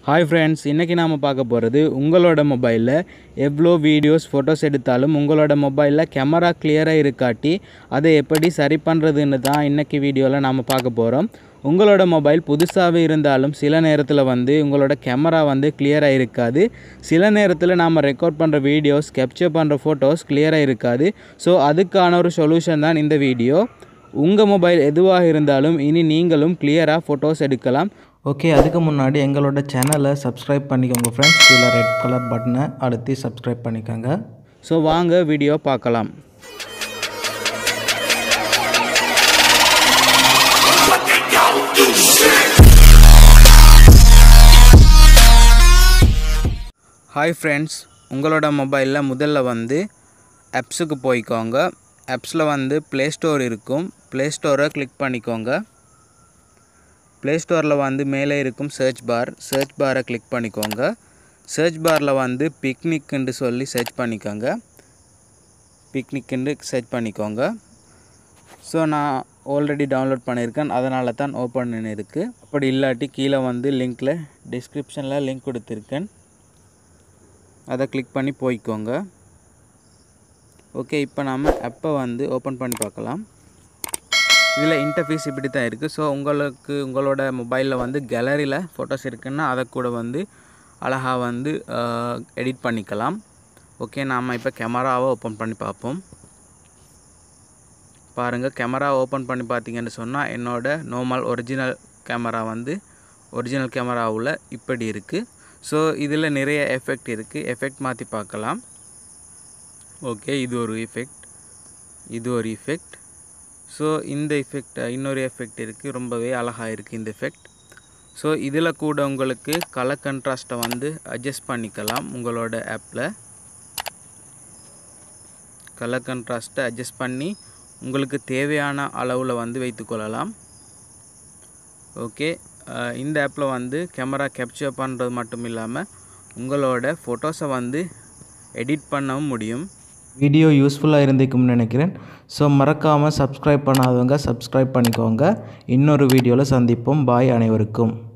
hi friends இன்றைக்கி நாம் பார்க்க போகிறது உங்களோட மொபைலில் எவ்வளோ வீடியோஸ் ஃபோட்டோஸ் எடுத்தாலும் உங்களோட மொபைலில் கேமரா கிளியராக இருக்காட்டி அதை எப்படி சரி பண்ணுறதுன்னு தான் இன்றைக்கி வீடியோவில் நாம் பார்க்க போகிறோம் உங்களோட மொபைல் புதுசாகவே இருந்தாலும் சில நேரத்தில் வந்து உங்களோட கேமரா வந்து கிளியராக இருக்காது சில நேரத்தில் நாம் ரெக்கார்ட் பண்ணுற வீடியோஸ் கேப்சர் பண்ணுற ஃபோட்டோஸ் கிளியராக இருக்காது ஸோ அதுக்கான ஒரு சொல்யூஷன் தான் இந்த வீடியோ உங்கள் மொபைல் எதுவாக இருந்தாலும் இனி நீங்களும் கிளியராக ஃபோட்டோஸ் எடுக்கலாம் ஓகே அதுக்கு முன்னாடி எங்களோட சேனலை சப்ஸ்கிரைப் பண்ணிக்கோங்க ஃப்ரெண்ட்ஸ் கீழே ரெட் கலர் பட்டனை அழுத்தி சப்ஸ்கிரைப் பண்ணிக்கோங்க ஸோ வாங்க வீடியோ பார்க்கலாம் ஹாய் ஃப்ரெண்ட்ஸ் உங்களோட மொபைலில் முதல்ல வந்து ஆப்ஸுக்கு போய்க்கோங்க ஆப்ஸில் வந்து ப்ளே ஸ்டோர் இருக்கும் ப்ளே ஸ்டோரை கிளிக் பண்ணிக்கோங்க ப்ளே ஸ்டோரில் வந்து மேலே இருக்கும் சர்ச் பார் சர்ச் பாரை கிளிக் பண்ணிக்கோங்க சர்ச் பாரில் வந்து பிக்னிக்னு சொல்லி சர்ச் பண்ணிக்கோங்க பிக்னிக்னு சர்ச் பண்ணிக்கோங்க ஸோ நான் ஆல்ரெடி டவுன்லோட் பண்ணியிருக்கேன் அதனால தான் ஓப்பன் இருக்குது அப்படி இல்லாட்டி கீழே வந்து லிங்க்கில் டிஸ்கிரிப்ஷனில் லிங்க் கொடுத்துருக்கேன் அதை கிளிக் பண்ணி போய்க்கோங்க ஓகே இப்போ நாம் ஆப்பை வந்து ஓப்பன் பண்ணி பார்க்கலாம் இதில் இன்டர்ஃபேஸ் இப்படி தான் இருக்குது ஸோ உங்களுக்கு உங்களோட மொபைலில் வந்து கேலரியில் ஃபோட்டோஸ் இருக்குன்னா அதை கூட வந்து அழகாக வந்து எடிட் பண்ணிக்கலாம் ஓகே நாம் இப்போ கேமராவை ஓப்பன் பண்ணி பார்ப்போம் பாருங்கள் கேமரா ஓப்பன் பண்ணி பார்த்தீங்கன்னு சொன்னால் என்னோட நார்மல் ஒரிஜினல் கேமரா வந்து ஒரிஜினல் கேமராவில் இப்படி இருக்குது ஸோ இதில் நிறைய எஃபெக்ட் இருக்குது எஃபெக்ட் மாற்றி பார்க்கலாம் ஓகே இது ஒரு எஃபெக்ட் இது ஒரு எஃபெக்ட் ஸோ இந்த எஃபெக்ட் இன்னொரு எஃபெக்ட் இருக்குது ரொம்பவே அழகாக இருக்குது இந்த எஃபெக்ட் ஸோ இதில் கூட உங்களுக்கு கலர் கண்ட்ராஸ்ட்டை வந்து அட்ஜஸ்ட் பண்ணிக்கலாம் உங்களோட ஆப்பில் கலர் கண்ட்ராஸ்ட்டை அட்ஜஸ்ட் பண்ணி உங்களுக்கு தேவையான அளவில் வந்து வைத்துக்கொள்ளலாம் ஓகே இந்த ஆப்பில் வந்து கேமரா கேப்சர் பண்ணுறது மட்டும் இல்லாமல் உங்களோட ஃபோட்டோஸை வந்து எடிட் பண்ணவும் முடியும் வீடியோ யூஸ்ஃபுல்லாக இருந்திருக்கும்னு நினைக்கிறேன் ஸோ மறக்காமல் சப்ஸ்கிரைப் பண்ணாதவங்க சப்ஸ்கிரைப் பண்ணிக்கோங்க இன்னொரு வீடியோவில் சந்திப்போம் பாய் அனைவருக்கும்